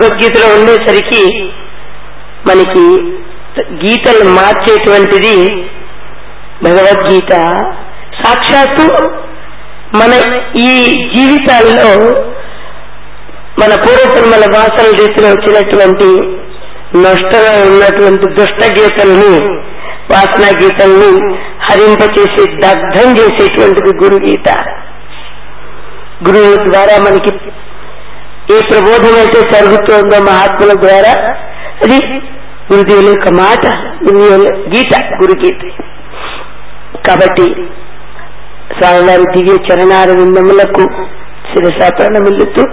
భగవద్గీతలో ఉండేసరికి మనకి గీతలు మార్చేటువంటిది భగవద్గీత సాక్షాత్తు మన ఈ జీవితాల్లో మన పూర్వజన్మల వాసన రీతిలో వచ్చినటువంటి నష్టంగా ఉన్నటువంటి దుష్ట గీతల్ని వాసన గీతల్ని హరింపచేసి దగ్ధం చేసేటువంటిది గురు గీత గురువు ద్వారా మనకి ఏ ప్రబోధం అయితే జరుగుతోందో మహాత్ముల ద్వారా అది గురుదేవుల యొక్క మాట గురుదేవుల గీత గురు గీత కాబట్టి స్వామివారి దివ్య చరణార విందములకు శిరసా ప్రణమిల్లుతూ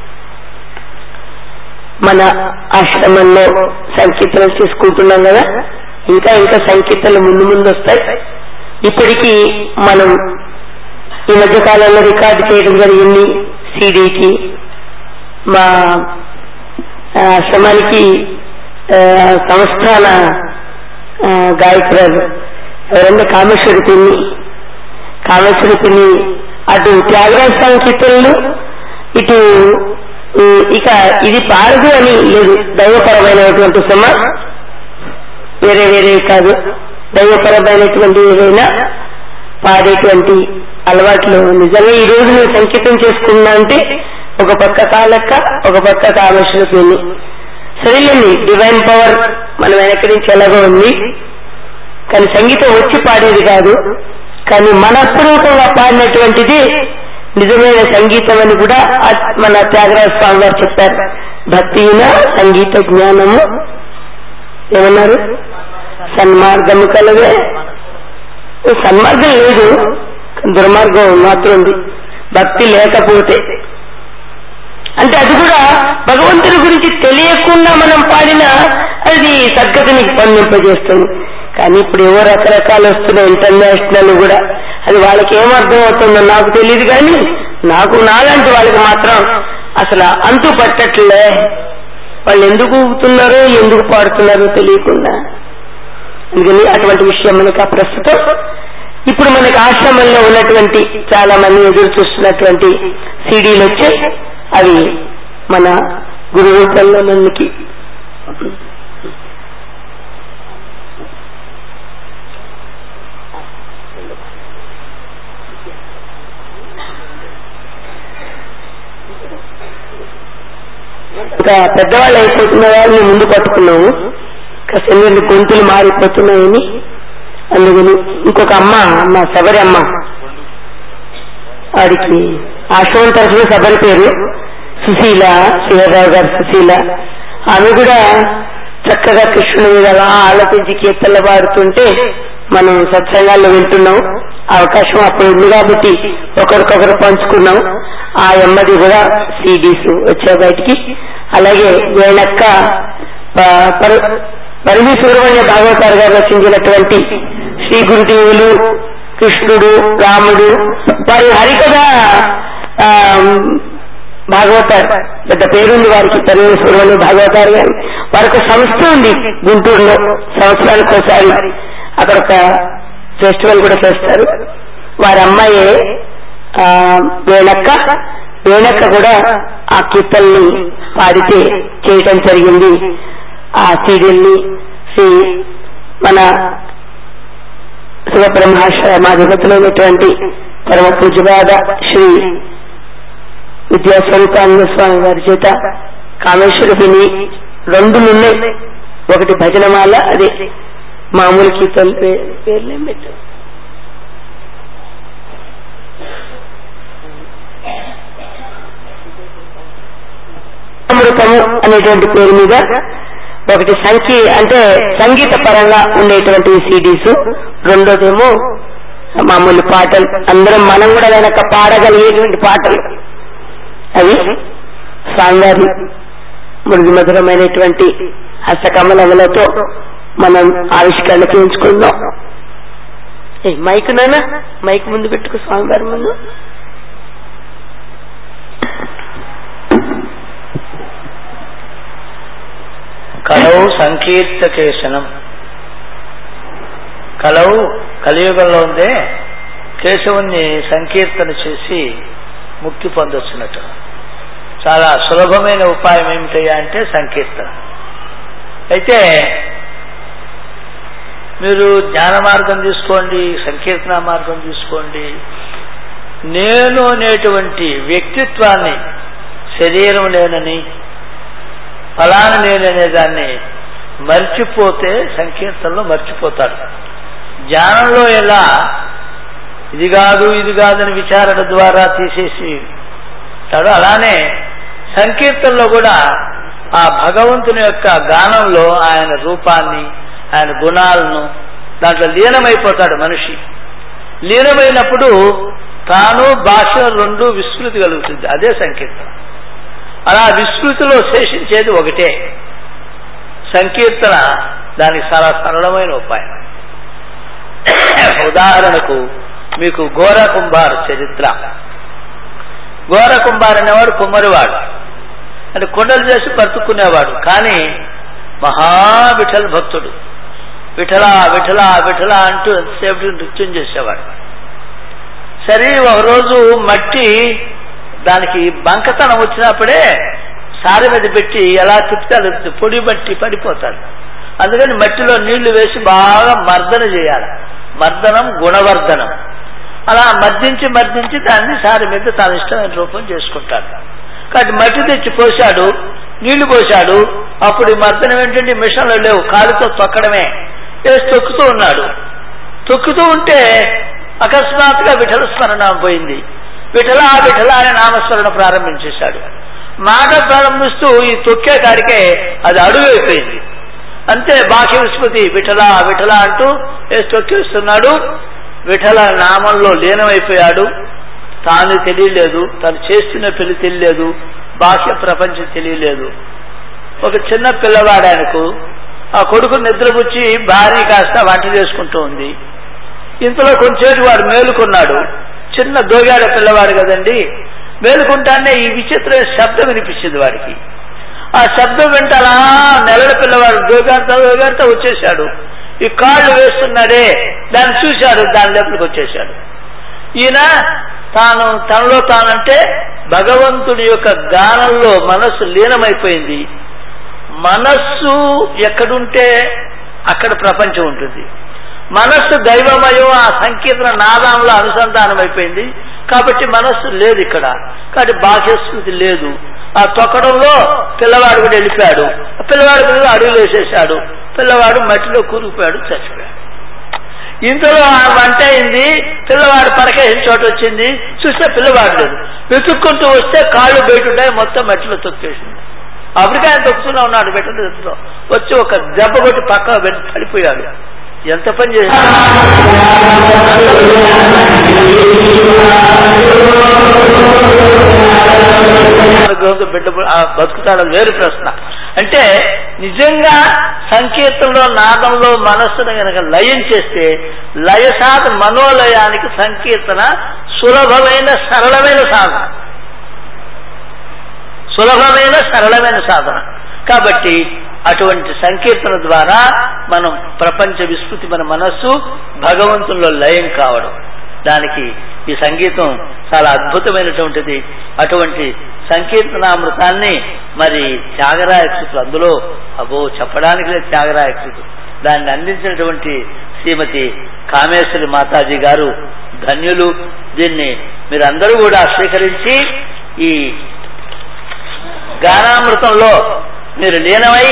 మన ఆశ్రమంలో సంకీర్తనలు చేసుకుంటున్నాం కదా ఇంకా ఇంకా సంకీర్తనలు ముందు ముందు వస్తాయి ఇప్పటికీ మనం ఈ మధ్య కాలంలో రికార్డు చేయడం జరిగింది సీడీకి మా ఆశ్రమానికి ఆ, సంస్థాన ఆ, గాయకురాలు ఎవరన్నా కామేశ్వరి పిన్ని కామేశ్వరి పిన్ని అటు త్యాగరాజ సంకీర్తనలు ఇటు ఉ, ఇక ఇది పాడదు అని లేదు దైవపరమైనటువంటి సమ వేరే వేరే కాదు దైవపరమైనటువంటి ఏదైనా పాడేటువంటి అలవాట్లు నిజంగా ఈ రోజు నేను సంకేతం చేసుకున్నా అంటే ఒక పక్క కాలక్క ఒక పక్క కామేశ్వర పిన్ని సరేలేండి డివైన్ పవర్ మన వెనక నుంచి ఎలాగో ఉంది కానీ సంగీతం వచ్చి పాడేది కాదు కానీ మనపూర్వకంగా పాడినటువంటిది నిజమైన సంగీతం అని కూడా ఆ- మన త్యాగరాజ స్వామి గారు చెప్పారు భక్తిన సంగీత జ్ఞానము ఏమన్నారు సన్మార్గము కలవే సన్మార్గం లేదు దుర్మార్గం మాత్రం ఉంది భక్తి లేకపోతే అంటే అది కూడా భగవంతుడి గురించి తెలియకుండా మనం పాడినా అది సద్గతిని పొందింపజేస్తుంది కానీ ఇప్పుడు ఏవో రకరకాలు వస్తున్నాయి ఇంటర్నేషనల్ కూడా అది వాళ్ళకి ఏమర్థం అవుతుందో నాకు తెలియదు కానీ నాకు నాలాంటి వాళ్ళకి మాత్రం అసలు అంతు పట్టట్లే వాళ్ళు ఎందుకు ఊగుతున్నారో ఎందుకు పాడుతున్నారో తెలియకుండా అందుకని అటువంటి విషయం మనకి ఆ ప్రస్తుతం ఇప్పుడు మనకి ఆశ్రమంలో ఉన్నటువంటి చాలా మంది ఎదురు చూస్తున్నటువంటి సీడీలు వచ్చాయి అవి మన గురు రూపంలో మనకి ఇంకా పెద్దవాళ్ళు అయిపోతున్న వాళ్ళని ముందు పట్టుకున్నాము కాస్త ఎందుకంటే గొంతులు మారిపోతున్నాయని అందుకని ఇంకొక అమ్మ అమ్మ శబరి అమ్మ వాడికి ఆశ్రమం తరఫున శబరి పేరు సుశీల శివరావు గారు సుశీల ఆమె కూడా చక్కగా కృష్ణుని మీద అలా ఆలోచించి కీర్తనలు పాడుతుంటే మనం సత్సంగాల్లో వింటున్నాం ఆ అవకాశం అప్పుడు ఉంది కాబట్టి ఒకరికొకరు పంచుకున్నాం ఆ ఎమ్మది కూడా సిడీస్ వచ్చాయి బయటికి అలాగే వేణక్క ప- పర- పరిమి సుబ్రహ్మణ్య భాగవతారు గారు రచించినటువంటి శ్రీ గురుదేవులు కృష్ణుడు రాముడు వారి హరికథ ఆ, భాగవతారు పెద్ద పేరుంది వారికి పరిమి సుబ్రహ్మణ్య భాగవతారు గారు వారికి ఒక సంస్థ ఉంది గుంటూరులో సంవత్సరానికి ఒకసారి అక్కడ ఒక ఫెస్టివల్ కూడా చేస్తారు వారి అమ్మాయి ఆ, వేణక్క వేణక్క కూడా ఆ కీర్తనని పాడితే చేయటం జరిగింది ఆ సీరియల్ని శ్రీ మన శివబ్రహ్మాశ్రమాధిపతులైనటువంటి పరమ పూజ్యపాద శ్రీ విద్యాస్వరూపానంద స్వామి వారి చేత కామేశ్వరుడిని రెండు ఉన్నాయి ఒకటి భజనమాల అదే మామూలు కీర్తన పేర్లేం పెట్టారు అమృతము అనేటువంటి పేరు మీద ఒకటి సంఖ్య అంటే సంగీత పరంగా ఉండేటువంటి సిడీస్ రెండోదేమో మామూలు పాటలు అందరం మనం కూడా వెనక పాడగలిగేటువంటి పాటలు అవి స్వామివారి మృదు మధురమైనటువంటి హస్తకమలములతో మనం ఆవిష్కరణ చేయించుకుందాం ఏ మైక్ నానా మైక్ ముందు పెట్టుకో స్వామివారి ముందు కలవు సంకీర్తకేశనం కలవు కలియుగంలో ఉందే కేశవుణ్ణి సంకీర్తన చేసి ముక్తి పొందొచ్చినట్టు చాలా సులభమైన ఉపాయం ఏమిటయ్యా అంటే సంకీర్తన అయితే మీరు జ్ఞాన మార్గం తీసుకోండి సంకీర్తన మార్గం తీసుకోండి నేను అనేటువంటి వ్యక్తిత్వాన్ని శరీరం నేనని ఫలానా నేననే దాన్ని మర్చిపోతే సంకీర్తనలో మర్చిపోతాడు జ్ఞానంలో ఎలా ఇది కాదు ఇది కాదని విచారణ ద్వారా తీసేసి తాడు అలానే సంకీర్తనలో కూడా ఆ భగవంతుని యొక్క గానంలో ఆయన రూపాన్ని ఆయన గుణాలను దాంట్లో లీనమైపోతాడు మనిషి లీనమైనప్పుడు తాను భాష రెండు విస్మృతి కలుగుతుంది అదే సంకీర్తన అలా విస్మృతిలో శేషించేది ఒకటే సంకీర్తన దానికి చాలా సరళమైన ఉపాయం ఉదాహరణకు మీకు ఘోర కుంభార్ చరిత్ర ఘోర కుంభార్ అనేవాడు కుమ్మరివాడు అంటే కొండలు చేసి బ్రతుక్కునేవాడు కానీ మహా విఠల్ భక్తుడు విఠల విఠల విఠల అంటూ ఎంతసేపు నృత్యం చేసేవాడు సరే ఒకరోజు మట్టి దానికి బంకతనం వచ్చినప్పుడే సారి మీద పెట్టి ఎలా తిప్పుతాడు పొడి మట్టి పడిపోతాడు అందుకని మట్టిలో నీళ్లు వేసి బాగా మర్దన చేయాలి మర్దనం గుణవర్ధనం అలా మర్దించి మర్దించి దాన్ని సారి మీద తన ఇష్టమైన రూపం చేసుకుంటాడు కాబట్టి మట్టి తెచ్చి పోశాడు నీళ్లు పోశాడు అప్పుడు ఈ మర్దనం ఏంటంటే మిషన్లు లేవు కాలుతో తొక్కడమే వేసి తొక్కుతూ ఉన్నాడు తొక్కుతూ ఉంటే అకస్మాత్తుగా విఠల స్మరణ పోయింది విఠల విఠల అనే నామస్మరణ ప్రారంభించేశాడు మాట ప్రారంభిస్తూ ఈ తొక్కే కాడికే అది అడుగు అయిపోయింది అంతే బాహ్య విస్మృతి విఠల విఠల అంటూ వేసి తొక్కేస్తున్నాడు విఠల నామంలో లీనమైపోయాడు తాను తెలియలేదు తను చేస్తున్న పెళ్లి తెలియలేదు బాహ్య ప్రపంచం తెలియలేదు ఒక చిన్న పిల్లవాడు ఆయనకు ఆ కొడుకు నిద్రపుచ్చి భార్య కాస్త వంట చేసుకుంటూ ఉంది ఇంతలో కొంచెంసేపు వాడు మేలుకున్నాడు చిన్న దోగాడ పిల్లవాడు కదండి మేలుకుంటానే ఈ విచిత్రమైన శబ్దం వినిపించింది వాడికి ఆ శబ్దం వెంట అలా నెలల పిల్లవాడు దోగాడుతా దోగాడుతా వచ్చేసాడు ఈ కాళ్ళు వేస్తున్నాడే దాన్ని చూశాడు దాని లోపలికి వచ్చేసాడు ఈయన తాను తనలో తానంటే భగవంతుడి యొక్క గానంలో మనస్సు లీనమైపోయింది మనస్సు ఎక్కడుంటే అక్కడ ప్రపంచం ఉంటుంది మనస్సు దైవమయం ఆ సంకీర్తన నాదంలో అనుసంధానం అయిపోయింది కాబట్టి మనస్సు లేదు ఇక్కడ కాబట్టి బాహ్యస్మృతి లేదు ఆ తొక్కడంలో పిల్లవాడు కూడా వెళ్ళిపోయాడు ఆ పిల్లవాడు మీద అడుగులు వేసేసాడు పిల్లవాడు మట్టిలో కూరుకుపోయాడు చచ్చిపోయాడు ఇంతలో ఆ వంట అయింది పిల్లవాడు పడకేసిన చోట వచ్చింది చూస్తే పిల్లవాడు లేదు వెతుక్కుంటూ వస్తే కాళ్ళు బయట ఉన్నాయి మొత్తం మట్టిలో తొక్కేసింది అప్పటికే ఆయన తొక్కుతూనే ఉన్నాడు పెట్టలో వచ్చి ఒక దెబ్బ కొట్టి పక్క పడిపోయాడు ఎంత పని చేశాడు బిడ్డ బతుకుతాడని వేరు ప్రశ్న అంటే నిజంగా సంకీర్తనలో నాదంలో మనస్సును కనుక లయం చేస్తే లయసాధ మనోలయానికి సంకీర్తన సులభమైన సరళమైన సాధన సులభమైన సరళమైన సాధన కాబట్టి అటువంటి సంకీర్తన ద్వారా మనం ప్రపంచ విస్మృతి మన మనస్సు భగవంతుల్లో లయం కావడం దానికి ఈ సంగీతం చాలా అద్భుతమైనటువంటిది అటువంటి సంకీర్తనామృతాన్ని మరి త్యాగరాయ కృతులు అందులో అబో చెప్పడానికి లేదు త్యాగరాయ కృతులు దాన్ని అందించినటువంటి శ్రీమతి కామేశ్వరి మాతాజీ గారు ధన్యులు దీన్ని మీరందరూ కూడా స్వీకరించి ఈ గానామృతంలో మీరు లీనమై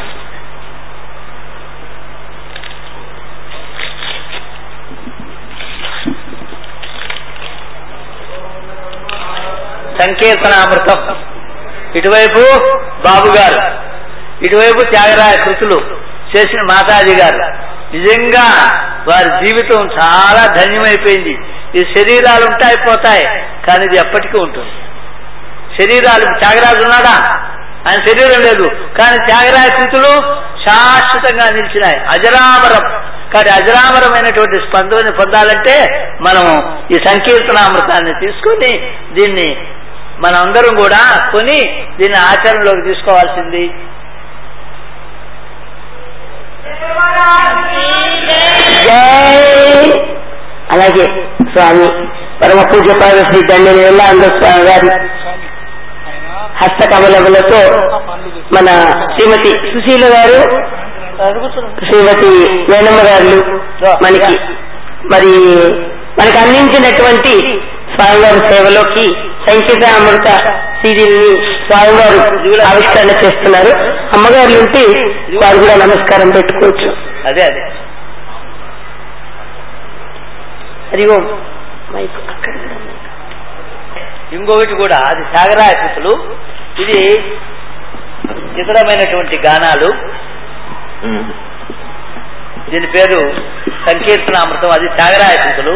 సంకీర్తనామృతం ఇటువైపు బాబు గారు ఇటువైపు త్యాగరాయ కృతులు చేసిన మాతాజీ గారు నిజంగా వారి జీవితం చాలా ధన్యమైపోయింది ఈ శరీరాలు ఉంటాయి పోతాయి కానీ ఇది ఎప్పటికీ ఉంటుంది శరీరాలు త్యాగరాజు ఉన్నాడా ఆయన శరీరం లేదు కానీ త్యాగరాయ కృతులు శాశ్వతంగా నిలిచినాయి అజరామరం కానీ అజరామరమైనటువంటి స్పందన పొందాలంటే మనము ఈ సంకీర్తనామృతాన్ని తీసుకొని దీన్ని మనందరం కూడా కొని దీన్ని ఆచరణలోకి తీసుకోవాల్సింది జై అలాగే స్వామి పరమ పూజ్యపాద శ్రీ దండని వెళ్ళ స్వామి గారి హస్తకమలములతో మన శ్రీమతి సుశీల గారు శ్రీమతి వేణమ్మ గారు మనకి మరి మనకి అందించినటువంటి స్వామివారి సేవలోకి సంకేత అమృత సీడీని స్వామివారు ఆవిష్కరణ చేస్తున్నారు అమ్మగారు ఉంటే వారు కూడా నమస్కారం పెట్టుకోవచ్చు అదే అదే అదిగో మైక్ అక్కడ కూడా ఉంది. ఇంకొకటి కూడా అది సాగరాయకుతులు ఇది ఇతరమైనటువంటి గానాలు దీని పేరు సంకీర్తనామృతం అది సాగరాయకుతులు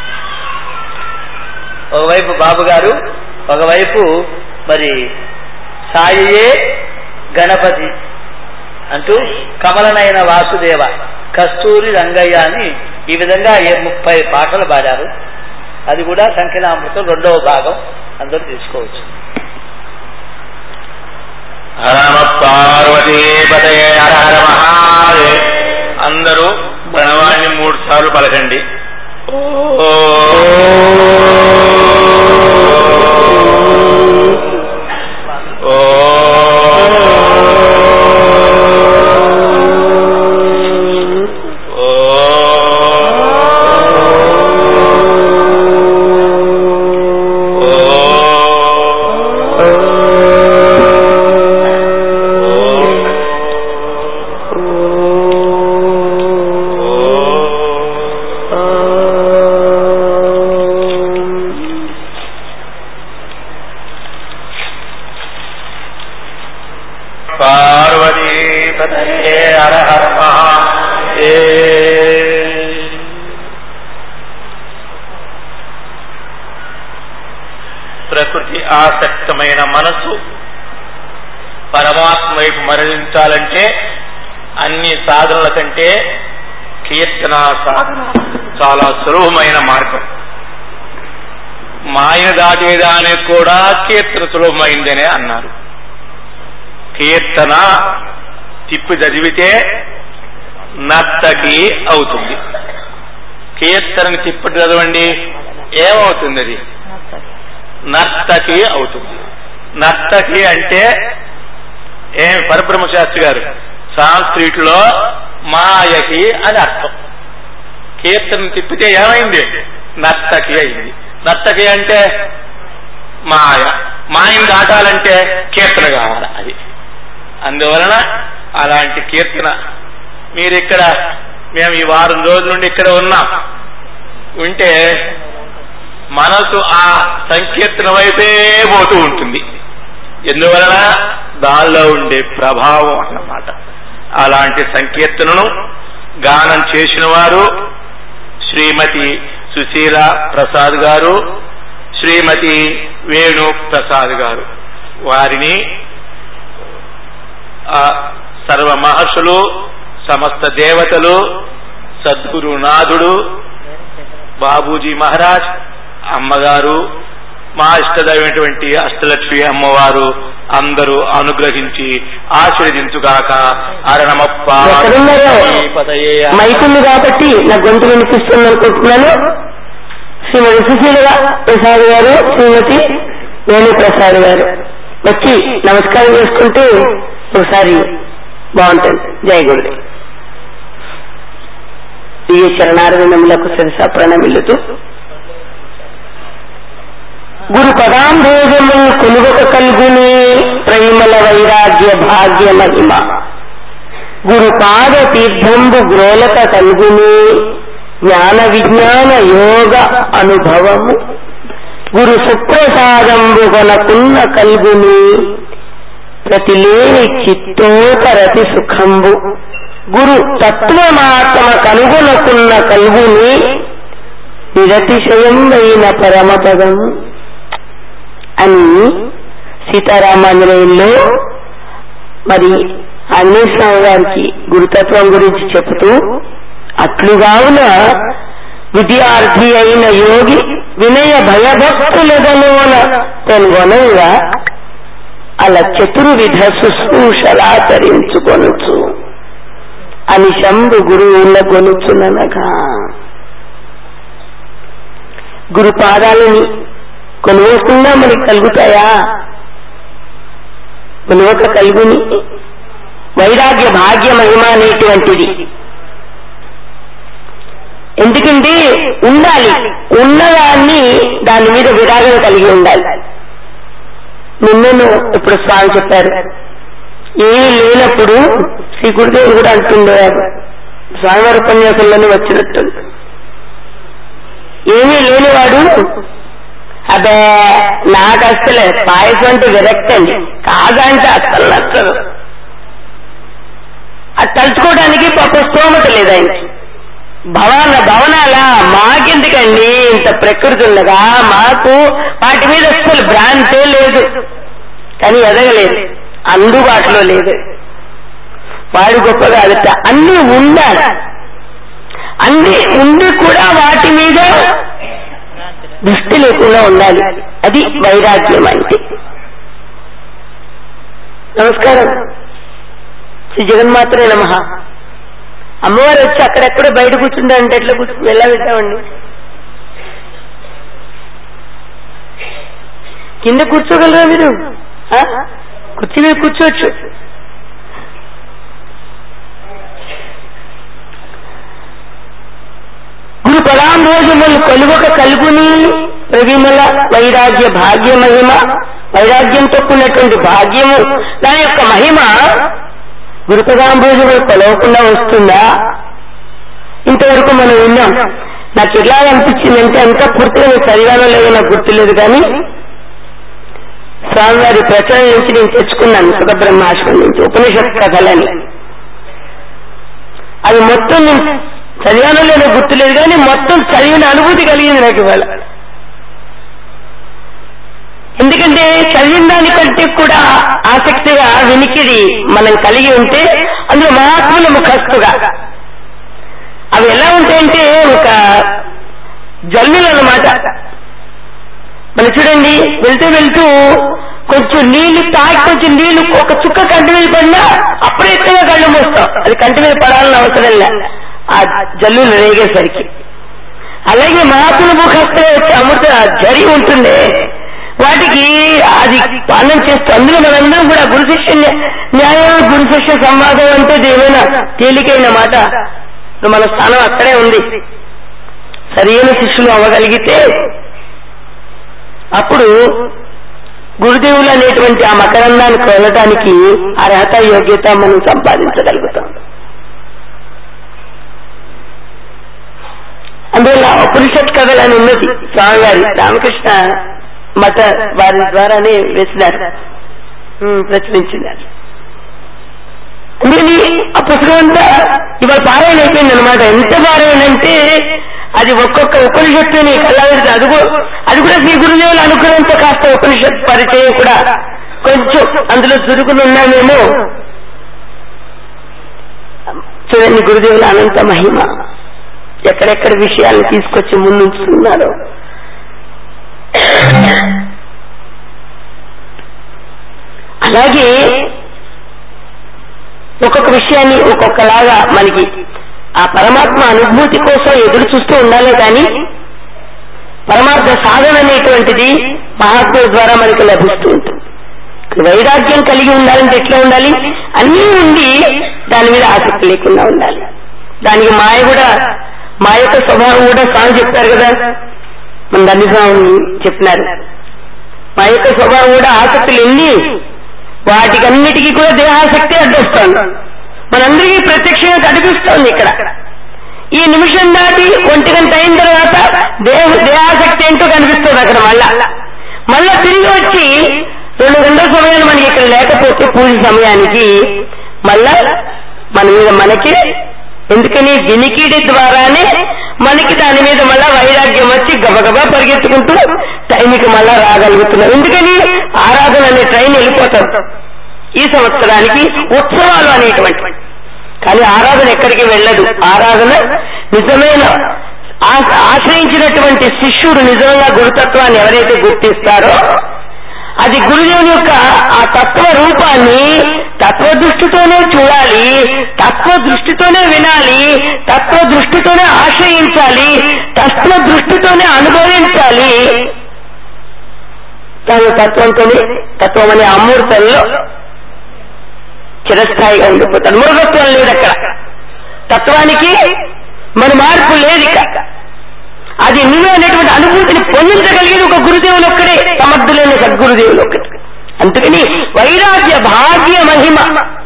ఒకవైపు బాబు గారు ఒకవైపు మరి సాయియే గణపతి అంటూ కమలనైన వాసుదేవ కస్తూరి రంగయ్య అని ఈ విధంగా ఏ ముప్పై పాటలు పాడారు అది కూడా సంఖ్యనామృతం రెండవ భాగం అందరూ తీసుకోవచ్చు హర నమ పార్వతీ పదయే హర హర మహాదే అందరూ ప్రణవాన్ని మూడు సార్లు పలకండి ఓ ఓ పార్వతీ పతయే హర హర మహాదేవ్ ప్రకృతి ఆసక్తమైన మనసు పరమాత్మ వైపు మరలించాలంటే అన్ని సాధనల కంటే కీర్తన సాధన చాలా సులభమైన మార్గం మాయను దాటేదానికి కూడా కీర్తన సులభమైందనే అన్నారు కీర్తన తిప్పి చదివితే నర్తకి అవుతుంది కీర్తనని తిప్పటి చదవండి ఏమవుతుంది అది నర్తకి అవుతుంది నర్తకి అంటే ఏమి పరబ్రహ్మ శాస్త్రి గారు సాంస్క్రిట్ లో మాయకి అని అర్థం కీర్తన తిప్పితే ఏమైంది నర్తకి అయింది నర్తకి అంటే మాయ మాయని దాటాలంటే కీర్తన కావాలి అది అందువలన అలాంటి కీర్తన మీరు ఇక్కడ మేము ఈ వారం రోజుల నుండి ఇక్కడ ఉన్నాం ఉంటే మనసు ఆ సంకీర్తన వైపే పోతూ ఉంటుంది ఎందువలన దానిలో ఉండే ప్రభావం అన్నమాట అలాంటి సంకీర్తనను గానం చేసిన వారు శ్రీమతి సుశీల ప్రసాద్ గారు శ్రీమతి వేణు ప్రసాద్ గారు వారిని ఆ సర్వ మహర్షులు సమస్త దేవతలు సద్గురునాథుడు బాబూజీ మహారాజ్ అమ్మగారు మా ఇష్టదైనటువంటి అష్టలక్ష్మి అమ్మవారు అందరూ అనుగ్రహించి ఆశీర్వదించుగాక అరణమప్ప ఎక్కడున్నారో? మైకుంది కాబట్టి నా గొంతు వినిపిస్తుంది అనుకుంటున్నాను శ్రీమతి సుశీల ప్రసాద్ గారు శ్రీమతి వేణు ప్రసాద్ గారు వచ్చి నమస్కారం చేసుకుంటే ఒకసారి బాగుంటుంది జయ గురుడు ఈ చరణారవిందములకు శిరస ప్రణమిల్లుతూ గురు పదాంభోజము కొలువక కలుగుని ప్రేమల వైరాగ్య భాగ్య మహిమ గురు పాద తీర్థంబు గ్రోలక కలుగుని జ్ఞాన విజ్ఞాన యోగ అనుభవము గురు సుప్రసాదంబు కొనకున్న కల్గుని ప్రతిలేని చిత్తోపరతి సుఖంబు గురు తత్వమాత్మ కనుగొనకున్న కల్గుని నిరతిశయమైన పరమపదము అని సీతారామాంజనేయుల్లో మరి ఆంజనేయ స్వామి గారికి గురుతత్వం గురించి చెబుతూ అట్లుగావున విద్యార్థి అయిన యోగి వినయ భయభక్తులదలోన తెనుగొనంగా అలా చతుర్విధ శుశ్రూషలాచరించుకొనుచు అని శంభు గురువుల గొనుచుననగా గురు పాదాలని కొనుగోకుండా మనకి కలుగుతాయా మునువక కలుగుని వైరాగ్య భాగ్య మహిమ అనేటువంటిది ఎందుకంటే ఉండాలి ఉన్నదాన్ని దాని మీద విరాగం కలిగి ఉండాలి నిన్నను ఇప్పుడు స్వామి చెప్పారు ఏమీ లేనప్పుడు శ్రీ గురుదేవుడు కూడా అంటుండేవారు స్వామివారి ఉపన్యాసంలోనే వచ్చినట్టుంది ఏమీ లేనివాడు అబ్బే నాకు అసలే పాయసం అంటే విరక్తి అండి కాదంటే అస్సలు నచ్చదు అది తలుచుకోవడానికి పాప స్తోమత లేదు ఆయనకి భవన భవనాల మాకెందుకండి ఇంత ప్రకృతి ఉండగా మాకు వాటి మీద అసలు భ్రాంతే లేదు కానీ ఎదగలేదు అందుబాటులో లేదు వాడు గొప్ప కాదట అన్ని ఉండాలి అన్ని ఉండి కూడా వాటి మీద దృష్టి లేకుండా ఉండాలి అది వైరాగ్యం అంటే నమస్కారం శ్రీ జగన్మాత్రే నమ అమ్మవారు వచ్చి అక్కడెక్కడ బయట కూర్చుంటారంటే ఎట్లా కూర్చుని ఎలా పెట్టామండి కింద కూర్చోగలరా మీరు ఆ? కుర్చీ మీద కూర్చోవచ్చు గురు పదాంభోజములు కొలువక కలుగుని ప్రవిమల వైరాగ్య భాగ్య మహిమ వైరాగ్యంతో కూడినటువంటి భాగ్యము దాని యొక్క మహిమ గురుపదాంభోజములు కొలవకుండా వస్తుందా ఇంతవరకు మనం విన్నాం నాకు ఎలా అనిపించిందంటే అంత పూర్తిగా నేను చదివానో లేదో నాకు గుర్తులేదు కానీ స్వామివారి ప్రచురణ నుంచి నేను తెచ్చుకున్నాను సుఖబ్రహ్మాశ్రమం నుంచి ఉపనిషత్ కథలని అది మొత్తం నేను చదివానో లేదో గుర్తులేదు కానీ మొత్తం చదివిన అనుభూతి కలిగింది నాకు ఇవాళ ఎందుకంటే చదివిన దానికంటే కూడా ఆసక్తిగా వినికిడి మనం కలిగి ఉంటే అందులో మహాత్ముల ముఖస్తుగా అవి ఎలా ఉంటాయంటే ఒక జల్లులు అన్నమాట మనం చూడండి వెళ్తూ వెళ్తూ కొంచెం నీళ్లు తాగి కొంచెం నీళ్లు ఒక చుక్క కంటి మీద పడినా అప్రయత్నంగా కళ్ళు మూస్తాం అది కంటి మీద పడాలని అవసరం లే ఆ జల్లులు రేగేసరికి అలాగే మహాత్ముల ముఖస్తే వచ్చే అమృత జరి ఉంటుంది వాటికి అది పాలన చేస్తూ అందులో మనందరం కూడా గురు శిష్య న్యాయం గురు శిష్య సంవాదం అంటే ఇది ఏమైనా తేలికైన మాట మన స్థానం అక్కడే ఉంది సరైన శిష్యులు అవ్వగలిగితే అప్పుడు గురుదేవులు అనేటువంటి ఆ మకరందానికి వెళ్ళటానికి అర్హత యోగ్యత మనం సంపాదించగలుగుతాం అందువల్ల ఉపనిషత్ కథలు అని ఉన్నది స్వామివారి రామకృష్ణ మత వారి ద్వారానే వేసినారు ఉమ్, ప్రచురించినారు అందుకని ఆ పుస్తకం అంతా ఇవాళ పారాయణ అయిపోయింది అనమాట ఎంత పారాయణ అంటే అది ఒక్కొక్క ఉపనిషత్తుని కళ్ళావిడితే అది కూడా అది కూడా శ్రీ గురుదేవుల అనుగ్రహంతో కాస్త ఉపనిషత్ పరిచయం కూడా కొంచెం అందులో చురుకుని ఉన్నామేమో చూడండి గురుదేవుల అనంత మహిమ ఎక్కడెక్కడ విషయాలను తీసుకొచ్చి ముందుంచుతున్నారు అలాగే ఒక్కొక్క విషయాన్ని ఒక్కొక్కలాగా మనకి ఆ పరమాత్మ అనుభూతి కోసం ఎదురు చూస్తూ ఉండాలి కానీ పరమాత్మ సాధన అనేటువంటిది మహాత్ముల ద్వారా మనకు లభిస్తూ ఉంటుంది వైరాగ్యం కలిగి ఉండాలంటే ఎట్లా ఉండాలి అన్నీ ఉండి దాని మీద ఆసక్తి లేకుండా ఉండాలి దానికి మాయ కూడా మా యొక్క స్వభావం కూడా స్వామి చెప్పారు కదా మన దండి స్వామి చెప్పినారు మా యొక్క స్వభావం కూడా ఆసక్తులు ఎన్ని వాటికన్నిటికీ కూడా దేహాసక్తి అడ్డొస్తోంది మనందరికీ ప్రత్యక్షంగా కనిపిస్తోంది ఇక్కడ ఈ నిమిషం దాటి ఒంటి గంట అయిన తర్వాత దేహ దేహాసక్తి ఏంటో కనిపిస్తుంది అక్కడ మళ్ళా మళ్ళా తిరిగి వచ్చి రెండు గంటల సమయాలు మనకి ఇక్కడ లేకపోతే పూజ సమయానికి మళ్ళా మన మీద మనకి ఎందుకని వినికిడి ద్వారానే మనకి దాని మీద మళ్ళా వైరాగ్యం వచ్చి గబగబా పరిగెత్తుకుంటూ టైంకి మళ్ళా రాగలుగుతున్నాం ఎందుకని ఆరాధన అనే ట్రైన్ వెళ్ళిపోతాం ఈ సంవత్సరానికి ఉత్సవాలు అనేటువంటి కానీ ఆరాధన ఎక్కడికి వెళ్ళదు ఆరాధన నిజమైన ఆ- ఆశ్రయించినటువంటి శిష్యుడు నిజంగా గురుతత్వాన్ని ఎవరైతే గుర్తిస్తారో అది గురుదేవుని యొక్క ఆ తత్వ రూపాన్ని తత్వ దృష్టితోనే చూడాలి తత్వ దృష్టితోనే వినాలి తత్వ దృష్టితోనే ఆశ్రయించాలి తత్వ దృష్టితోనే అనుభవించాలి తన తత్వంతోనే తత్వం అనే అమూర్తంలో చిరస్థాయిగా ఉండిపోతాడు మృగత్వం లేదు అక్కడ తత్వానికి మన మార్పు లేదు ఇక అది నువ్వు అనేటువంటి అనుభూతిని పొందించగలిగేది ఒక గురుదేవులు ఒక్కడే సమర్థులైన సద్గురుదేవులు ఒక్కడే అందుకని వైరాగ్య భాగ్య మహిమ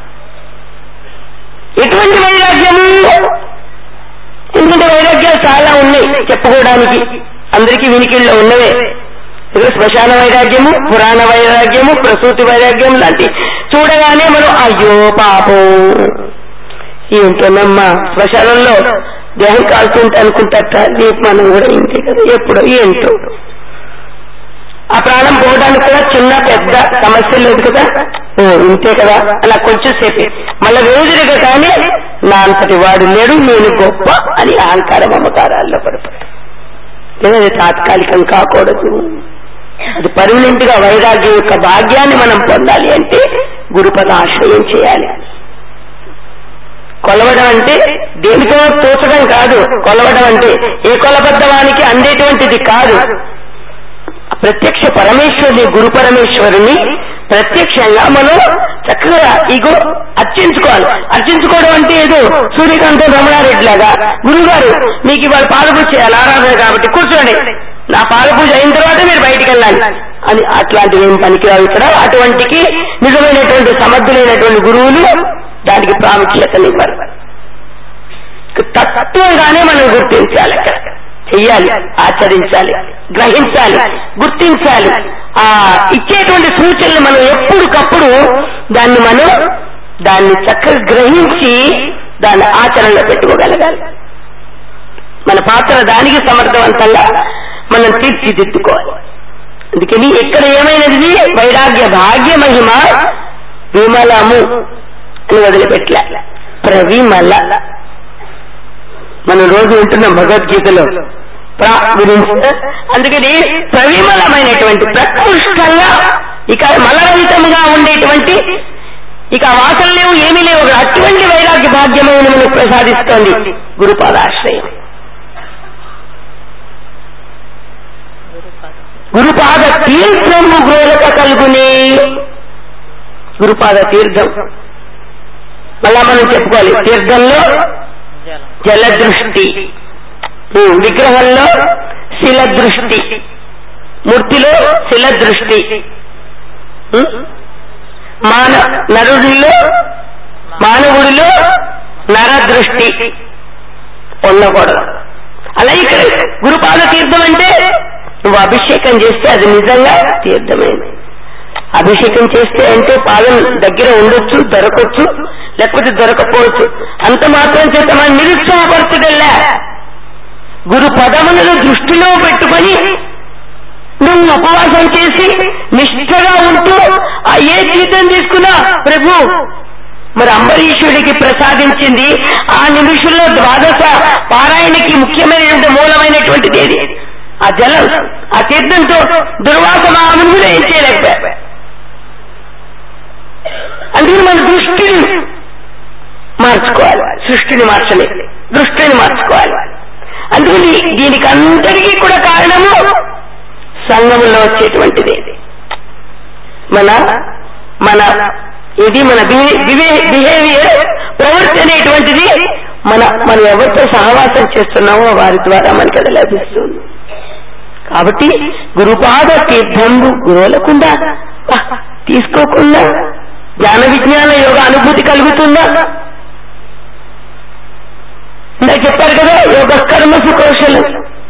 ఎటువంటి వైరాగ్యము ఎందుకంటే వైరాగ్యాలు చాలా ఉన్నాయి చెప్పుకోవడానికి అందరికీ వినికిల్లో ఉన్నవే ఏదో శ్మశాన వైరాగ్యము పురాణ వైరాగ్యము ప్రసూతి వైరాగ్యం లాంటి చూడగానే మనం అయ్యో పాపం ఏంటోనమ్మా శ్మశానంలో దేహం కాల్చుంటే అనుకుంటారట రేపు మనం కూడా ఇంతే కదా ఎప్పుడో ఏంటో ఆ ప్రాణం పోవడానికి కూడా చిన్న పెద్ద సమస్య లేదు కదా ఓ ఇంతే కదా అలా కొంచెం సేపే మళ్ళా వేదిరిగా కానీ నా అంతటి వాడు లేడు నేను గొప్ప అని అహంకార మమకారాల్లో పడిపోతాడు లేదా అది తాత్కాలికం కాకూడదు అది పర్మనెంట్ గా వైరాగ్యం యొక్క భాగ్యాన్ని మనం పొందాలి అంటే గురుపద ఆశ్రయం చేయాలి కొలవడం అంటే దేనితో తోచడం కాదు కొలవడం అంటే ఏ కొలబద్ధవానికి అందేటువంటిది కాదు ప్రత్యక్ష పరమేశ్వరుని గురు పరమేశ్వరుని ప్రత్యక్షంగా మనం చక్కగా ఇగో అర్చించుకోవాలి అర్చించుకోవడం అంటే ఏదో సూర్యకాంతం రమణారెడ్డి లాగా గురుగారు మీకు ఇవాళ పాలపూజ చేయాలి ఆరాధన కాబట్టి కూర్చోండి నా పాలపూజ అయిన తర్వాత మీరు బయటికి వెళ్ళాలి అని అట్లాంటివి ఏం పనికిరావు ఇక్కడ అటువంటికి నిజమైనటువంటి సమర్థులైనటువంటి గురువులు దానికి ప్రాముఖ్యతనివ్వరు తత్వంగానే మనం గుర్తించాలి అక్కడ చెయ్యాలి ఆచరించాలి గ్రహించాలి గుర్తించాలి ఆ ఇచ్చేటువంటి సూచనలు మనం ఎప్పటికప్పుడు దాన్ని మనం దాన్ని చక్కగా గ్రహించి దాన్ని ఆచరణలో పెట్టుకోగలగాలి మన పాత్ర దానికి సమర్థవంతంగా మనం తీర్చిదిద్దుకోవాలి అందుకని ఎక్కడ ఏమైనది వైరాగ్య భాగ్య మహిమ విమలము అని వదిలిపెట్టలే ప్రవిమల మనం రోజు వింటున్నాం భగవద్గీతలో ప్రా గురించి అందుకని ప్రవిమలమైనటువంటి ప్రకృష్టంగా ఇక మలరహితంగా ఉండేటువంటి ఇక వాసన లేవు ఏమీ లేవు అటువంటి వైరాగ్య భాగ్యమైన మనకు ప్రసాదిస్తోంది గురుపాదాశ్రయం గురుపాద తీర్థము గ్రోలక కలుగునే గురుపాద తీర్థం మళ్ళా మనం చెప్పుకోవాలి తీర్థంలో జలదృష్టి ఉమ్, విగ్రహంలో శిల దృష్టి మూర్తిలో శిల దృష్టి ఉమ్, మాన నరుడిలో మానవుడిలో నర దృష్టి ఉండకూడదు అలా ఇక్కడ గురుపాద తీర్థం అంటే నువ్వు అభిషేకం చేస్తే అది నిజంగా తీర్థమైంది అభిషేకం చేస్తే అంటే పాదం దగ్గర ఉండొచ్చు దొరకచ్చు లేకపోతే దొరకపోవచ్చు అంత మాత్రం చేత మనం నిరుత్సాహపరచగల్లా గురు పదములను దృష్టిలో పెట్టుకొని నువ్వు ఉపవాసం చేసి నిష్ఠగా ఉంటూ ఆ ఏ జీతం తీసుకున్నా ప్రభు మరి అంబరీషుడికి ప్రసాదించింది ఆ నిమిషంలో ద్వాదశ పారాయణకి ముఖ్యమైనటువంటి మూలమైనటువంటిది ఏది ఆ జలం ఆ తీర్థంతో దుర్వాస మహాముని కూడా ఏం చేయలేకపోయా అందుకని మన దృష్టిని మార్చుకోవాలి సృష్టిని మార్చలేదు దృష్టిని మార్చుకోవాలి అందుకని దీనికి అందరికీ కూడా కారణము సంఘంలో వచ్చేటువంటిది మన మన ఇది మన బిహేవియర్ ప్రవృత్తి అనేటువంటిది మన మనం ఎవరితో సహవాసం చేస్తున్నామో వారి ద్వారా మనకి అది లభిస్తుంది కాబట్టి గురుపాద తీర్థంబు గురువులకుండా తీసుకోకుండా జ్ఞాన విజ్ఞాన యోగ అనుభూతి కలుగుతుందా ఇందాక చెప్పారు కదా యోగ కర్మసు కౌశలం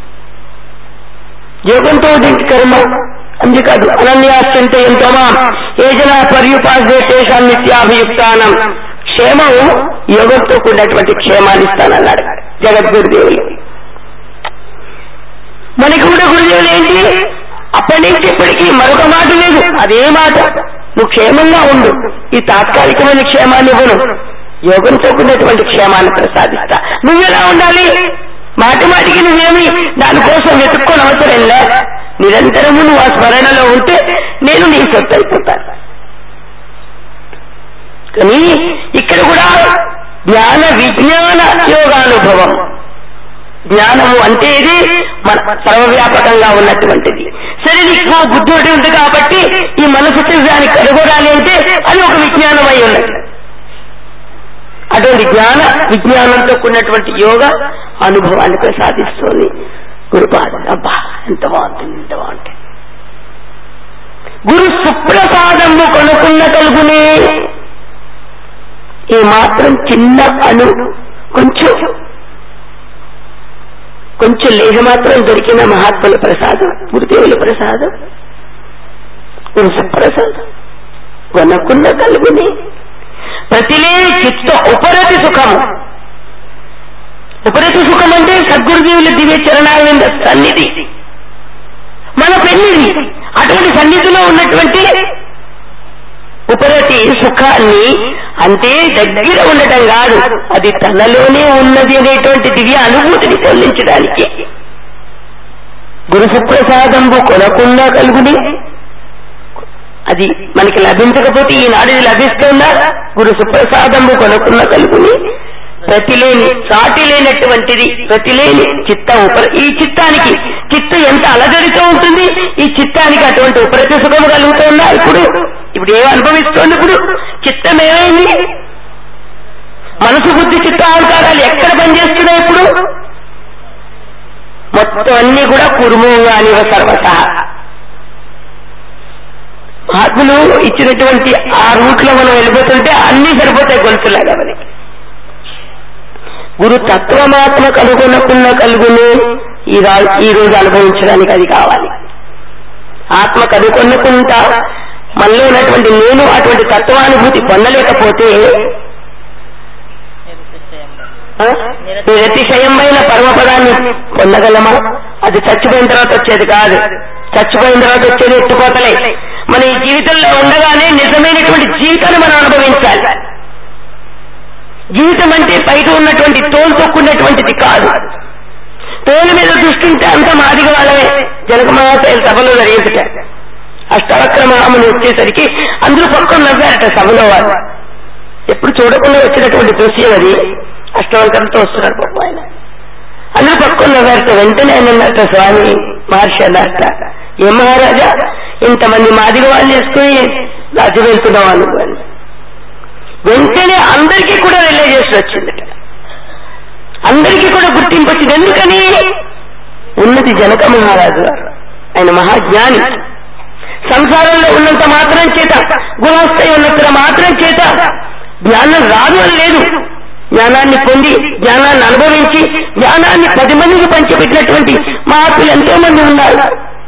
యోగంతో దీనికి కర్మ అందుకాదు అనన్యాశ్చంత ఎంతమా ఏజన పర్యుపాసే శేషాన్ నిత్యాభియుక్తానం క్షేమం యోగంతో కూడినటువంటి క్షేమాన్ని ఇస్తానన్నాడు జగద్గురుదేవులు మనకి కూడా గురుదేవులు ఏంటి అప్పటి నుంచి ఇప్పటికీ మరొక మాట లేదు అదే మాట నువ్వు క్షేమంగా ఉండు ఈ తాత్కాలికమైన క్షేమాన్ని ఇవ్వను యోగంతో కూడినటువంటి క్షేమాన్ని ప్రసాదిస్తా నువ్వెలా ఉండాలి మాటి మాటికి నువ్వేమి దానికోసం వెతుక్కోని అవసరం లే నిరంతరము నువ్వు ఆ స్మరణలో ఉంటే నేను నీ సొత్తు అయిపోతాను కానీ ఇక్కడ కూడా జ్ఞాన విజ్ఞాన యోగానుభవం జ్ఞానము అంటే ఇది మన సర్వవ్యాపకంగా ఉన్నటువంటిది సరే నీకు బుద్ధుడి ఉంది కాబట్టి ఈ మనసు దాన్ని కనుగొనాలి అంటే అది ఒక విజ్ఞానం అయి ఉన్నది అటువంటి జ్ఞాన విజ్ఞానంతో కూడినటువంటి యోగ అనుభవాన్ని ప్రసాదిస్తుంది గురుపాద అబ్బా ఎంత బాగుంటుంది ఎంత బాగుంటుంది గురు సుప్రసాదము కొనుక్కున్న కలుగునే ఈ మాత్రం చిన్న అను కొంచెం కొంచెం లేహ మాత్రం దొరికిన మహాత్ముల ప్రసాదం గురుదేవుల ప్రసాదం గురు సుప్రసాదం కొనుక్కున్న కలుగునే ప్రతిలే చిత్త ఉపరతి సుఖము ఉపరతి సుఖం అంటే సద్గురుదేవుల దివ్య చరణారవింద సన్నిధి మన పెళ్లిది అటువంటి సన్నిధిలో ఉన్నటువంటి ఉపరతి సుఖాన్ని అంటే దగ్గర ఉండటం కాదు అది తనలోనే ఉన్నది అనేటువంటి దివ్య అనుభూతిని పొందించడానికి గురు సుప్రసాదంబు కొనకుండా కలుగుని అది మనకి లభించకపోతే ఈనాడు ఇది లభిస్తుందా గురు సుప్రసాదంబు కొనకుండా కలుగుని ప్రతిలేని సాటి లేనటువంటిది ప్రతిలేని చిత్త ఉపర ఈ చిత్తానికి చిత్త ఎంత అలజడితో ఉంటుంది ఈ చిత్తానికి అటువంటి ఉపరతి సుఖము కలుగుతుందా ఇప్పుడు ఇప్పుడు ఏం అనుభవిస్తోంది ఇప్పుడు చిత్తం ఏమైంది మనసు బుద్ధి చిత్త అహంకారాలు ఎక్కడ పనిచేస్తున్నాయి ఇప్పుడు మొత్తం అన్ని కూడా కురుమోగాని సర్వత మహాత్ములు ఇచ్చినటువంటి ఆ రూట్ లో మనం వెళ్ళిపోతుంటే అన్ని సరిపోతాయి గొలుసులాగా మనకి గురు తత్వమాత్మ కలుగునకున్న కలుగును ఈ రా- ఈ రోజు అనుభవించడానికి అది కావాలి ఆత్మ కనుకొనుకుంటా మనలో ఉన్నటువంటి నేను అటువంటి తత్వానుభూతి పొందలేకపోతే ఆ? నిరతిశయమైన పరమపదాన్ని పొందగలమా అది చచ్చిపోయిన తర్వాత వచ్చేది కాదు చచ్చిపోయిన తర్వాత వచ్చేది ఎత్తుకోతలే మన ఈ జీవితంలో ఉండగానే నిజమైనటువంటి జీవితాన్ని మనం అనుభవించాలి జీవితం అంటే బయట ఉన్నటువంటి తోలు తొక్కున్నటువంటిది కాదు తోలు మీద దృష్టి ఉంటే అంత మాదిగ వాళ్ళమే జనక మహాశైల సభలో జరిగించట అష్టావక్ర మహాముని వచ్చేసరికి అందరూ పక్కన నవ్వారట సభలో వాళ్ళు ఎప్పుడు చూడకుండా వచ్చినటువంటి దృశ్యం అది అష్టవక్రంతో వస్తున్నాడు పాప ఆయన అందరూ పక్కన నవ్వారట వెంటనే ఆయన అన్నట్ట స్వామి మహర్షి అన్నట్ట ఏ మహారాజా ఇంతమంది మాదిగ వాళ్ళు వేసుకుని రాజు వెళ్తున్నావు అను అని వెంటనే అందరికీ కూడా రిలైజేషన్ వచ్చింది అందరికీ కూడా గుర్తింపు వచ్చింది ఎందుకని ఉన్నది జనక మహారాజు గారు ఆయన మహాజ్ఞాని సంసారంలో ఉన్నంత మాత్రం చేత గుణస్థాయి ఉన్నంత మాత్రం చేత జ్ఞానం రాదు అని లేదు జ్ఞానాన్ని పొంది జ్ఞానాన్ని అనుభవించి జ్ఞానాన్ని పది మందికి పంచిపెట్టినటువంటి మహాత్ములు ఎంతో మంది ఉన్నారు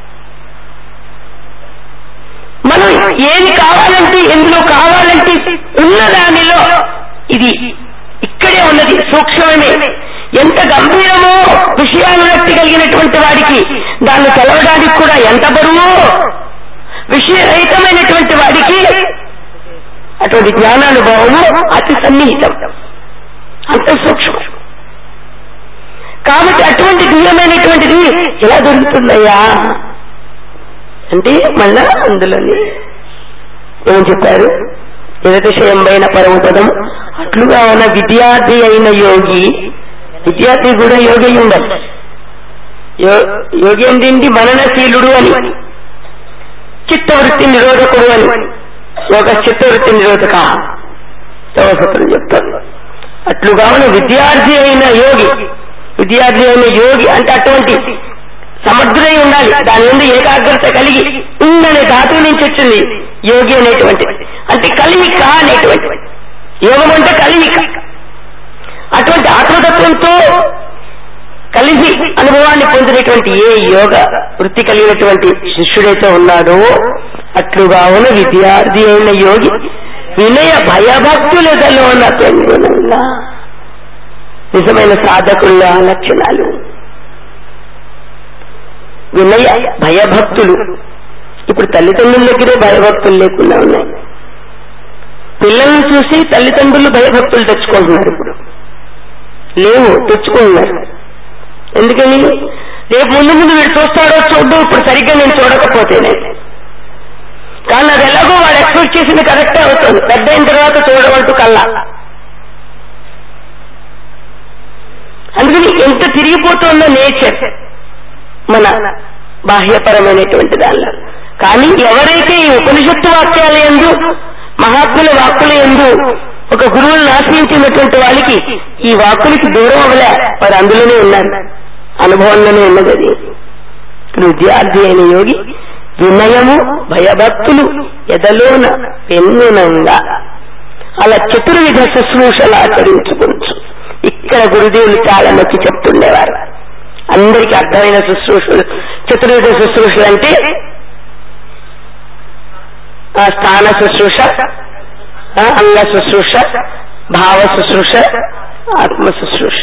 మనం ఏది కావాలంటే ఎందులో కావాలంటే ఉన్న దానిలో ఇది ఇక్కడే ఉన్నది సూక్ష్మమే ఎంత గంభీరమో విషయానురక్తి కలిగినటువంటి వాడికి దాన్ని తెలవడానికి కూడా ఎంత బరువో విషయరహితమైనటువంటి వాడికి అటువంటి జ్ఞానానుభవము అతి సన్నిహితం అంత సూక్ష్మం కాబట్టి అటువంటి దివ్యమైనటువంటిది ఎలా దొరుకుతుందయ్యా అంటే మళ్ళా అందులోని ఏం చెప్పారు నిరతిశయమైన పరమపదం అట్లుగా ఉన్న విద్యార్థి అయిన యోగి విద్యార్థి కూడా యోగి అయి ఉండాలి యో- యోగి ఏంటి మననశీలుడు అని చిత్తవృత్తి నిరోధకుడు అని యోగ చిత్తవృత్తి నిరోధక యోగసూత్రం చెప్తారు అట్లుగా ఉన్న విద్యార్థి అయిన యోగి విద్యార్థి అయిన యోగి అంటే అటువంటి సమర్థుడై ఉండాలి దాని నుండి ఏకాగ్రత కలిగి ఉందనే ధాతువు నుంచి వచ్చింది యోగి అనేటువంటి అంటే కలిమిక అనేటువంటి యోగం అంటే కలిమిక అటువంటి ఆత్మతత్వంతో కలిసి అనుభవాన్ని పొందినటువంటి ఏ యోగ వృత్తి కలిగినటువంటి శిష్యుడైతే ఉన్నాడో అట్లుగా ఉన్న విద్యార్థి అయిన యోగి వినయ భయభక్తులదలో ఉన్న పెంగునంగా నిజమైన సాధకుల లక్షణాలు వినయ భయభక్తులు ఇప్పుడు తల్లిదండ్రుల దగ్గరే భయభక్తులు లేకుండా ఉన్నాయి పిల్లల్ని చూసి తల్లిదండ్రులు భయభక్తులు తెచ్చుకుంటున్నారు ఇప్పుడు లేవు తెచ్చుకుంటున్నారు ఎందుకని రేపు ముందు ముందు వీడు చూస్తాడో చూడ్డు ఇప్పుడు సరిగ్గా నేను చూడకపోతేనే కానీ అది ఎలాగో వాడు ఎక్స్పెక్ట్ చేసింది కరెక్టే అవుతుంది పెద్ద అయిన తర్వాత చూడమంటూ కల్లా అందుకని ఎంత తిరిగిపోతుందో నేచర్ మన బాహ్యపరమైనటువంటి దానిలో కానీ ఎవరైతే ఈ ఉపనిషత్తు వాక్యాల ఎందు మహాత్ముల వాక్కుల ఎందు ఒక గురువును ఆశ్రయించినటువంటి వాళ్ళకి ఈ వాక్కులకి దూరం అవ్వలే వారు అందులోనే ఉన్నారు అనుభవంలోనే ఉన్నది అది ఇక్కడ విద్యార్థి అయిన యోగి వినయము భయభక్తులు ఎదలోన పెన్నునంగా అలా చతుర్విధ శుశ్రూషలు ఆచరించుకోవచ్చు ఇక్కడ గురుదేవులు చాలా నొక్కి చెప్తుండేవారు అందరికీ అర్థమైన శుశ్రూషలు చతుర్విధ శుశ్రూషలు అంటే ఆ స్థాన శుశ్రూష ఆ అంగ శుశ్రూష భావ శుశ్రూష ఆత్మ శుశ్రూష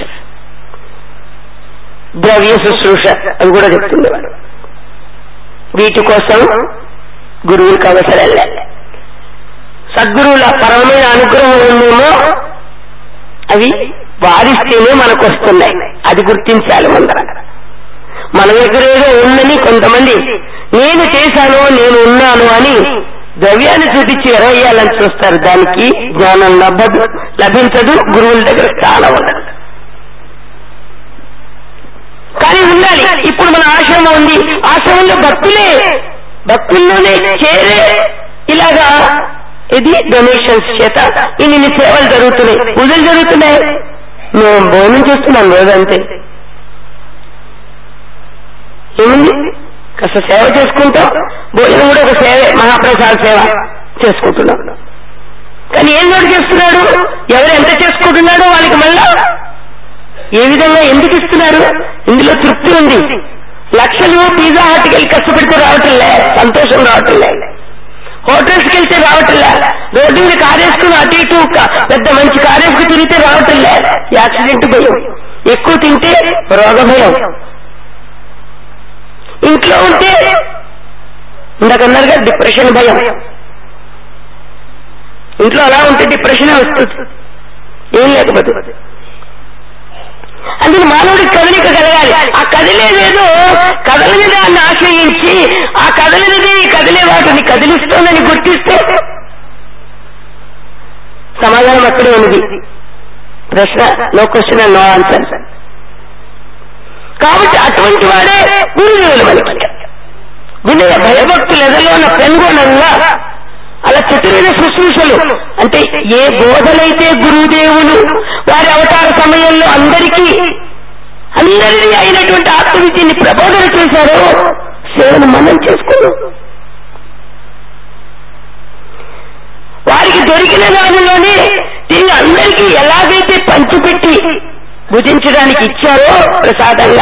ద్రవ్య శుశ్రూష అవి కూడా చెప్తుండేవారు వీటి కోసం గురువులకు అవసరం లే సద్గురువుల పరమైన అనుగ్రహం ఉందేమో అవి వారిస్తేనే మనకు వస్తున్నాయి అది గుర్తించాలి మందరం మన దగ్గర ఏదో ఉందని కొంతమంది నేను చేశాను నేను ఉన్నాను అని ద్రవ్యాన్ని చూపించి ఎరవేయాలని చూస్తారు దానికి జ్ఞానం లభదు లభించదు గురువుల దగ్గర స్థానం ఉండదు కానీ ఉండాలి ఇప్పుడు మన ఆశ్రమం ఉంది ఆశ్రమంలో భక్తులే భక్తుల్లోనే చేరే ఇలాగా ఇది డొనేషన్స్ చేత ఇన్ని సేవలు జరుగుతున్నాయి పూజలు జరుగుతున్నాయి మేము భోజనం చేస్తున్నాం రోజంతే ఏముంది కాస్త సేవ చేసుకుంటాం భోజనం కూడా ఒక సేవ మహాప్రసాద సేవ చేసుకుంటున్నాం కానీ ఏం నోటు చేస్తున్నాడు ఎవరు ఎంత చేసుకుంటున్నాడో వాళ్ళకి మళ్ళా ఏ విధంగా ఎందుకు ఇస్తున్నారు ఇందులో తృప్తి ఉంది లక్షలు పిజ్జా హట్కి వెళ్ళి కష్టపెడితే రావట్లే సంతోషం రావట్లే హోటల్స్కి వెళ్తే రావట్లే రోడ్డు మీద కారేసుకుని అటు ఇటు క- పెద్ద మంచి కారేసుకు తిరిగితే రావట్లే యాక్సిడెంట్ భయం ఎక్కువ తింటే రోగ భయం ఇంట్లో ఉంటే ఇందాకన్నారుగా డిప్రెషన్ భయం ఇంట్లో అలా ఉంటే డిప్రెషన్ వస్తుంది ఏం లేకపోతే అందుకు మానవుడికి కదలిక కలగాలి ఆ కదిలేదేదో కదలని దాన్ని ఆశ్రయించి ఆ కదలనిది ఈ కదిలే వాటిని కదిలిస్తోందని గుర్తిస్తే సమాధానం అక్కడే ఉన్నది ప్రశ్న నో క్వశ్చన్ నో ఆన్సర్ కాబట్టి అటువంటి వాడే గురుదేవులు మనకి వినయ భయభక్తులు ఎదలోన పెనుగొనంగా అలా చతుర్విధ శుశ్రూషలు అంటే ఏ బోధలైతే గురుదేవులు వారి అవతార సమయంలో అందరికీ అందరినీ అయినటువంటి ఆత్మవిద్యని ప్రబోధన చేశారో సేవను మనం చేసుకున్నాం వారికి దొరికిన దానిలోనే దీన్ని అందరికీ ఎలాగైతే పంచిపెట్టి భుజించడానికి ఇచ్చారో ప్రసాదంగా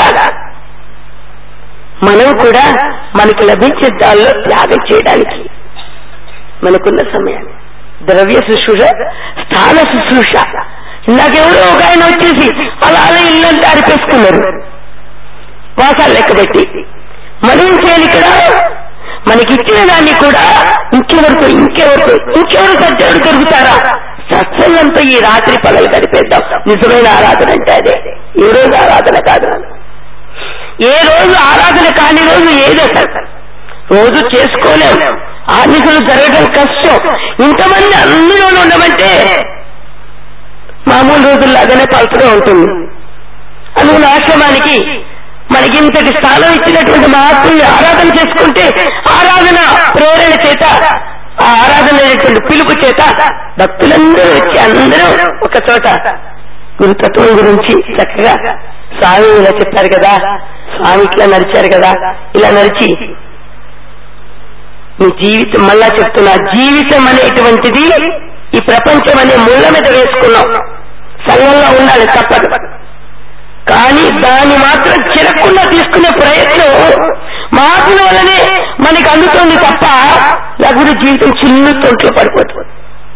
మనం కూడా మనకి లభించే దానిలో త్యాగం చేయడానికి మనకున్న సమయాన్ని ద్రవ్య శుశ్రూష స్థాన శుశ్రూష ఇందాకెవరో ఒక ఆయన వచ్చేసి అలా అలా ఇల్లంతా అరిపేసుకున్నారు వాసాలు లెక్కబెట్టి మనం ఏం చేయాలి ఇక్కడ మనకిచ్చిన దాన్ని కూడా ఇంకెవరికో ఇంకెవరికో ఇంకెవరు సత్యవరు దొరుకుతారా సత్సంగంతో ఈ రాత్రి పగలు గడిపేద్దాం నిజమైన ఆరాధన అంటే అదే ఈ రోజు ఆరాధన కాదు ఏ రోజు ఆరాధన కాని రోజు ఏదో రోజు చేసుకోలేము ఆర్థికలు జరగడం కష్టం ఇంతమంది అందులోనే ఉండమంటే మామూలు రోజుల్లాగానే పలుపుగా ఉంటుంది అందుకు ఆశ్రమానికి మనకి ఇంతటి స్థానం ఇచ్చినటువంటి మహాత్ముని ఆరాధన చేసుకుంటే ఆరాధన ప్రేరణ చేత ఆ ఆరాధన అనేటువంటి పిలుపు చేత భక్తులందరూ వచ్చి అందరూ ఒక చోట గురుతత్వం గురించి చక్కగా స్వామి ఇలా చెప్పారు కదా స్వామి ఇట్లా నడిచారు కదా ఇలా నడిచి నీ జీవితం మళ్ళా చెప్తున్నా జీవితం అనేటువంటిది ఈ ప్రపంచం అనే ముళ్ళ మీద వేసుకున్నాం సంఘంలో ఉండాలి తప్పదు కానీ దాన్ని మాత్రం చిరకుండా తీసుకునే ప్రయత్నం మార్పుల వల్లనే మనకి అందుతుంది తప్ప లేకపోతే జీవితం చిన్న తొంట్లో పడిపోతుంది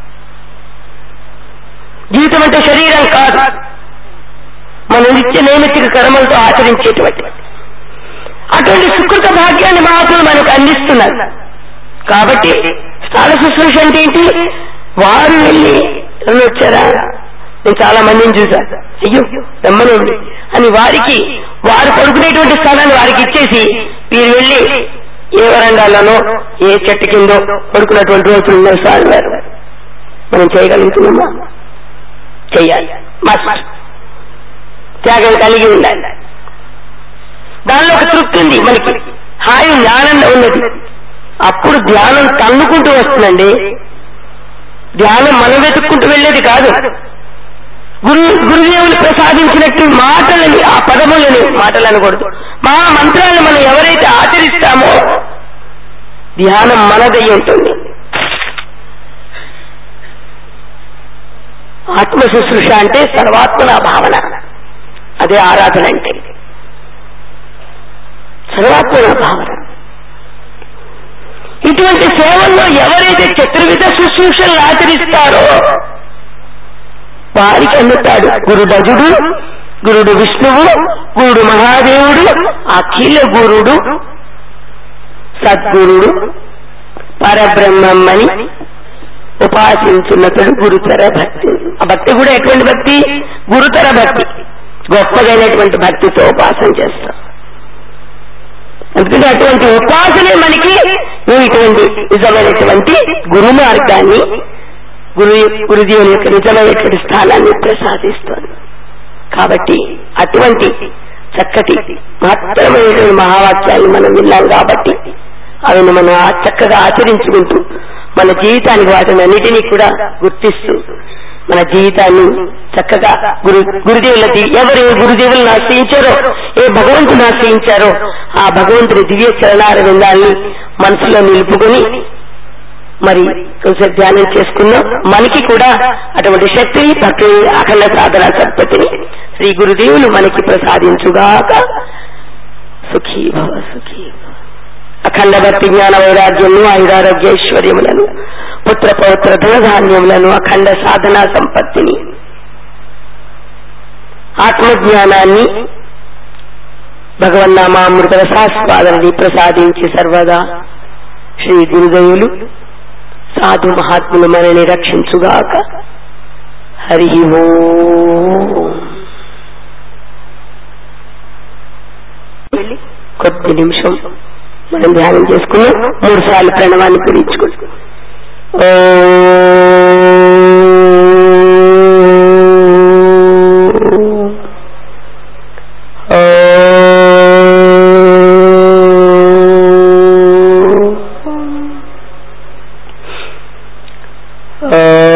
జీవితం అంటే శరీరం కాదు మన నిత్య నైమిత్తిక కర్మలతో ఆచరించేటువంటి అటువంటి సుకృత భాగ్యాన్ని మహాత్ములు మనకు అందిస్తున్నారు కాబట్టి స్థాన శుశ్రూష అంటే ఏంటి వారు వెళ్ళి ఎవరు వచ్చారా నేను చాలా మందిని చూసా అయ్యో రమ్మనండి అని వారికి వారు పడుకునేటువంటి స్థలాన్ని వారికి ఇచ్చేసి వీరు వెళ్ళి ఏ వరండాలోనో ఏ చెట్టు కిందో పడుకున్నటువంటి రోజులు ఉన్నాయి సార్ గారు మనం చేయగలుగుతున్నామా చెయ్యాలి మస్ట్ త్యాగం కలిగి ఉండాలి దానిలో ఒక తృప్తి ఉంది మనకి హాయి ఉంది ఆనందం ఉన్నది అప్పుడు ధ్యానం తన్నుకుంటూ వస్తుందండి ధ్యానం మనం వెతుక్కుంటూ వెళ్ళేది కాదు గురు గురుదేవులు ప్రసాదించినట్టు మాటలని ఆ పదములని మాటలు అనకూడదు మా మంత్రాలను మనం ఎవరైతే ఆచరిస్తామో ధ్యానం మనదై ఉంటుంది ఆత్మ శుశ్రూష అంటే సర్వాత్మన భావన అదే ఆరాధన అంటే సర్వాత్మన భావన ఇటువంటి సేవల్లో ఎవరైతే చతుర్విధ శుశ్రూషలు ఆచరిస్తారో వారికి అందుతాడు గురుడజుడు గురుడు విష్ణువు గురుడు మహాదేవుడు అఖిల గురుడు సద్గురుడు పరబ్రహ్మమ్మని ఉపాసించున్నతడు గురుతర భక్తి ఆ భక్తి కూడా ఎటువంటి భక్తి గురుతర భక్తి గొప్పదైనటువంటి భక్తితో ఉపాసన చేస్తాం అందుకని అటువంటి ఉపాసనే మనకి నువ్వు ఇటువంటి నిజమైనటువంటి గురు మార్గాన్ని గురు గురుదేవుని యొక్క నిజమైనటువంటి స్థానాన్ని ప్రసాదిస్తోంది కాబట్టి అటువంటి చక్కటి మహత్తరమైనటువంటి మహావాక్యాన్ని మనం విన్నాం కాబట్టి అవిని మనం ఆ చక్కగా ఆచరించుకుంటూ మన జీవితానికి వాటిని అన్నిటినీ కూడా గుర్తిస్తూ మన జీవితాన్ని చక్కగా గురు గురుదేవుల ది- ఎవరు ఏ గురుదేవులను ఆశ్రయించారో ఏ భగవంతుని ఆశ్రయించారో ఆ భగవంతుని దివ్య చరణార విందాల్ని మనసులో నిలుపుకొని మరి కొంచెం ధ్యానం చేసుకున్నాం మనకి కూడా అటువంటి శక్తిని భక్తి అఖండ సాధన సత్పతిని శ్రీ గురుదేవులు మనకి ప్రసాదించుగాక సుఖీ భవ సుఖీ భవ. అఖండ భక్తి జ్ఞాన వైరాగ్యమును ఆయురారోగ్య ఐశ్వర్యములను పుత్ర పౌత్ర ధనధాన్యములను అఖండ సాధనా సంపత్తిని ఆత్మజ్ఞానాన్ని భగవన్నామామృత రసాస్వాదనని ప్రసాదించి సర్వదా శ్రీ గురుదేవులు సాధు మహాత్ములు మనని రక్షించుగాక హరి ఓం కొద్ది నిమిషం మనం ధ్యానం చేసుకున్నాం మూడు సార్లు ప్రణవాన్ని పూరించుకుంటాం ఓం